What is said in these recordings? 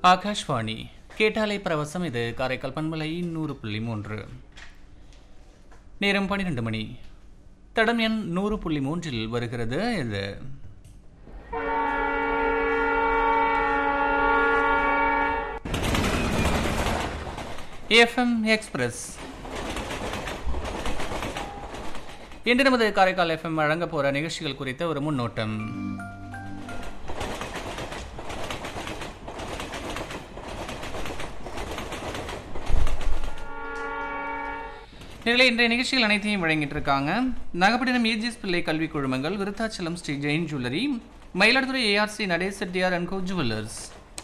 ஆகாஷ்வாணி கேட்டாலை பிரவசம் இது காரைக்கால் பண்பலை நூறு புள்ளி மூன்று நேரம் பன்னிரெண்டு மணி தடம் எண் நூறு புள்ளி மூன்றில் வருகிறது இது எஃப்எம் எக்ஸ்பிரஸ் இன்று நமது காரைக்கால் எஃப்எம் வழங்க போற நிகழ்ச்சிகள் குறித்த ஒரு முன்னோட்டம் நிலை இன்றைய நிகழ்ச்சிகள் அனைத்தையும் வழங்கிட்டு இருக்காங்க நாகப்பட்டினம் ஏஜிஎஸ் பிள்ளை கல்வி குழுமங்கள் Virudhachalam Sri Jain jewellery Mayiladuthurai ARC Natesh Chettiar and co jewellers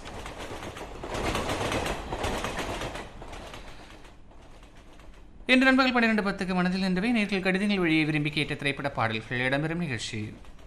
இன்று நண்பர்கள் பன்னிரண்டு பத்துக்கு மனதில் நின்றவை நேர்கள் கடிதங்கள் வழியை விரும்பி கேட்ட திரைப்பட பாடல்கள் இடம்பெறும் நிகழ்ச்சி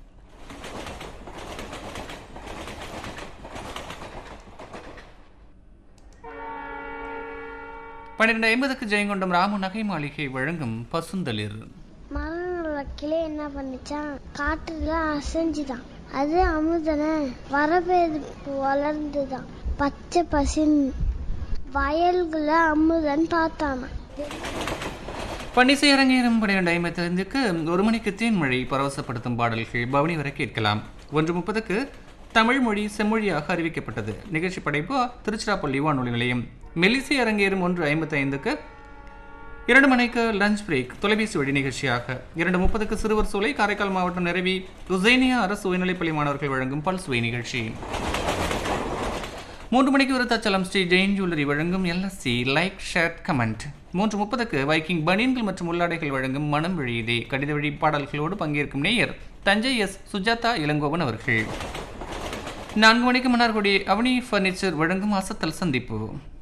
பன்னிரண்டு ஐம்பதுக்கு ஜெயங்கொண்டம் ராமு நகை மாளிகை வழங்கும் பசுந்தளிர் மரங்களோட கிளை என்ன பண்ணுச்சான் காற்றுல அசைஞ்சுதான் அது அமுதன வரவேது வளர்ந்துதான் பச்சை பசின் வயல்கள அமுதன் பார்த்தானா பன்னிசை அரங்கேறும் பன்னிரண்டு ஐம்பத்தி ஐந்துக்கு ஒரு மணிக்கு தேன்மழை பரவசப்படுத்தும் பாடல்கள் பவனி வரை கேட்கலாம் ஒன்று முப்பதுக்கு தமிழ் மொழி செம்மொழியாக அறிவிக்கப்பட்டது நிகழ்ச்சி படைப்பு திருச்சிராப்பள்ளி வானொலி நிலையம் மெல்லிசை அரங்கேறும் ஒன்று ஐம்பத்தி ஐந்துக்கு இரண்டு மணிக்கு லஞ்ச் பிரேக் தொலைபேசி வழி நிகழ்ச்சியாக இரண்டு முப்பதுக்கு சிறுவர் சோலை காரைக்கால் மாவட்டம் நிரவி உசேனியா அரசு உயர்நிலைப்பள்ளி மாணவர்கள் வழங்கும் பல்சுவை நிகழ்ச்சி மூன்று மணிக்கு விருத்தாச்சலம் ஸ்ரீ ஜெயின் ஜுவல்லரி வழங்கும் எல்எஸ்சி லைக் ஷேர் கமெண்ட் மூன்று முப்பதுக்கு வைக்கிங் பனியன்கள் மற்றும் உள்ளாடைகள் வழங்கும் மனம் வழியுதே கடித வழி பாடல்களோடு பங்கேற்கும் நேயர் தஞ்சை எஸ் சுஜாதா இளங்கோவன் அவர்கள் நான்கு மணிக்கு மன்னார்குடி அவனி ஃபர்னிச்சர் வழங்கும் அசத்தல் சந்திப்பு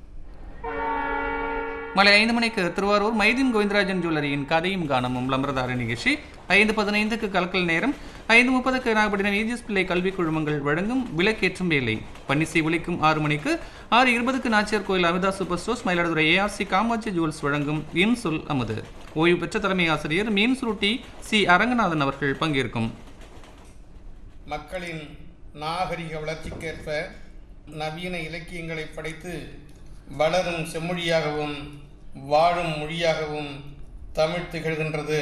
மாலை ஐந்து மணிக்கு திருவாரூர் மைதீன் கோவிந்தராஜன் ஜுவல்லரியின் கதையும் காணமும் விளம்பரதார நிகழ்ச்சி ஐந்து பதினைந்துக்கு கலக்கல் நேரம் ஐந்து முப்பதுக்கு நாகப்பட்டினம் ஏஜிஎஸ் பிள்ளை கல்வி குழுமங்கள் வழங்கும் விலக்கேற்றும் வேலை பன்னிசை ஒலிக்கும் ஆறு மணிக்கு ஆறு இருபதுக்கு Nachiyar Koil Amitha super stores Mayiladuthurai ARC Kamatchi jewels வழங்கும் இன் சொல் அமுது ஓய்வு பெற்ற தலைமை ஆசிரியர் மீன் சுருட்டி சி அரங்கநாதன் அவர்கள் பங்கேற்கும் மக்களின் நாகரிக வளர்ச்சிக்கேற்ப நவீன இலக்கியங்களை படைத்து வளரும் செம்மொழியாகவும் வாழும் மொழியாகவும் தமிழ் திகழ்கின்றது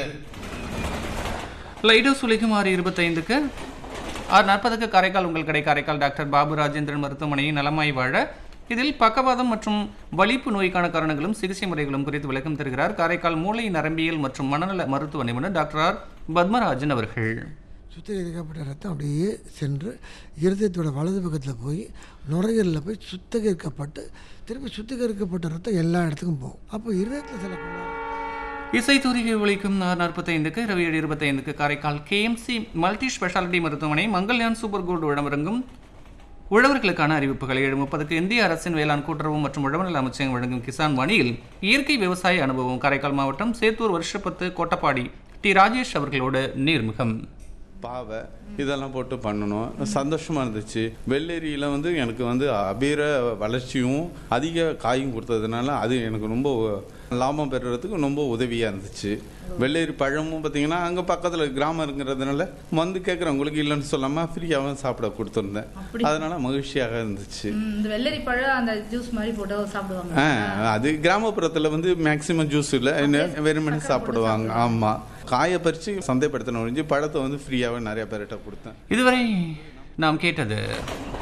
லைடோ சுலிக்கும் ஆறு இருபத்தைந்துக்கு ஆறு நாற்பதுக்கு காரைக்கால் உங்கள் கடை காரைக்கால் டாக்டர் பாபு ராஜேந்திரன் மருத்துவமனையின் நலமாய் வாழ இதில் பக்கவாதம் மற்றும் வலிப்பு நோய்க்கான காரணங்களும் சிகிச்சை முறைகளும் குறித்து விளக்கம் தருகிறார் காரைக்கால் மூளை நரம்பியல் மற்றும் மனநல மருத்துவ நிபுணர் டாக்டர் ஆர் பத்மராஜன் அவர்கள் சுத்திகரிக்கப்பட்ட ரத்தம் அப்படியே சென்று இருதயத்தோட வலது பக்கத்தில் போய் நுரையீரலில் போய் சுத்திகரிக்கப்பட்டு திருப்பி சுத்திகரிக்கப்பட்ட ரத்தம் எல்லா இடத்துக்கும் போகும் அப்போ இருதயத்தில் சில கோளாறு இசைத்தூரிகை ஒழிக்கும் ஆறு நாற்பத்தைந்துக்கு இரவு ஏழு இருபத்தைந்துக்கு காரைக்கால் கேஎம்சி மல்டி ஸ்பெஷாலிட்டி மருத்துவமனை மங்கள்யான் சூப்பர் கோல்டு வழங்கும் உழவர்களுக்கான அறிவிப்புகள் ஏழு முப்பதுக்கு இந்திய அரசின் வேளாண் கூட்டுறவு மற்றும் உழவநல அமைச்சகம் வழங்கும் கிசான் வாணியில் இயற்கை விவசாய அனுபவம் காரைக்கால் மாவட்டம் சேத்தூர் வருஷப்பத்து கோட்டப்பாடி டி ராஜேஷ் அவர்களோடு நீர்முகம் பாவை இதெல்லாம் போட்டு பண்ணணும் சந்தோஷமா இருந்துச்சு வெள்ளேரியில வந்து எனக்கு வந்து அபீர வளர்ச்சியும் அதிக காயும் கொடுத்ததுனால அது எனக்கு ரொம்ப லாபம் பெறுறதுக்கு ரொம்ப உதவியா இருந்துச்சு வெள்ளேரி பழமும் பார்த்தீங்கன்னா அங்கே பக்கத்தில் கிராமம் இருக்கிறதுனால வந்து கேட்குறவங்களுக்கு இல்லைன்னு சொல்லாமல் ஃப்ரீயாகவும் சாப்பிட கொடுத்துருந்தேன் அதனால மகிழ்ச்சியாக இருந்துச்சு ம், இந்த வெள்ளரி பழம் அந்த ஜூஸ் மாதிரி போட்டு சாப்பிடுவாங்க ஆ, அது கிராமப்புறத்தில் வந்து மேக்சிமம் ஜூஸ் இல்லை வெறுமனே சாப்பிடுவாங்க ஆமாம் காயை பறித்து சந்தைப்படுத்தணும் ஒழிஞ்சு பழத்தை வந்து ஃப்ரீயாகவே நிறைய பேர்கிட்ட கொடுத்தேன் இதுவரை நாம் கேட்டது